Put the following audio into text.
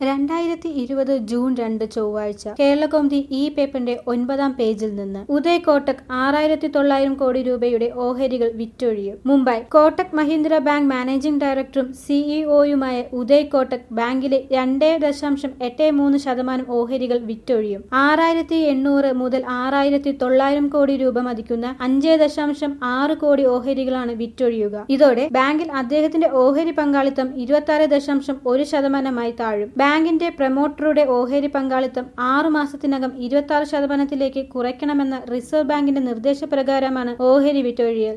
രണ്ടായിരത്തി ഇരുപത് ജൂൺ രണ്ട് ചൊവ്വാഴ്ച കേരളകൗമുദി ഈ പേപ്പറിന്റെ ഒൻപതാം പേജിൽ നിന്ന് ഉദയ് കോട്ടക് ആറായിരത്തി തൊള്ളായിരം കോടി രൂപയുടെ ഓഹരികൾ വിറ്റൊഴിയും മുംബൈ കോട്ടക് മഹീന്ദ്ര ബാങ്ക് മാനേജിംഗ് ഡയറക്ടറും സിഇഒയുമായ ഉദയ് കോട്ടക് ബാങ്കിലെ രണ്ടേ ദശാംശം എട്ട് മൂന്ന് ശതമാനം ഓഹരികൾ വിറ്റൊഴിയും ആറായിരത്തി എണ്ണൂറ് മുതൽ ആറായിരത്തി തൊള്ളായിരം കോടി രൂപ മതിക്കുന്ന അഞ്ചേ ദശാംശം ആറ് കോടി ഓഹരികളാണ് വിറ്റൊഴിയുക ഇതോടെ ബാങ്കിൽ അദ്ദേഹത്തിന്റെ ഓഹരി പങ്കാളിത്തം ഇരുപത്തി ആറ് ദശാംശം ഒരു ശതമാനമായി താഴും ബാങ്കിന്റെ പ്രമോട്ടറുടെ ഓഹരി പങ്കാളിത്തം ആറു മാസത്തിനകം ഇരുപത്തി ആറ് ശതമാനത്തിലേക്ക് കുറയ്ക്കണമെന്ന റിസർവ് ബാങ്കിന്റെ നിർദ്ദേശപ്രകാരമാണ് ഓഹരി വിറ്റൊഴിയൽ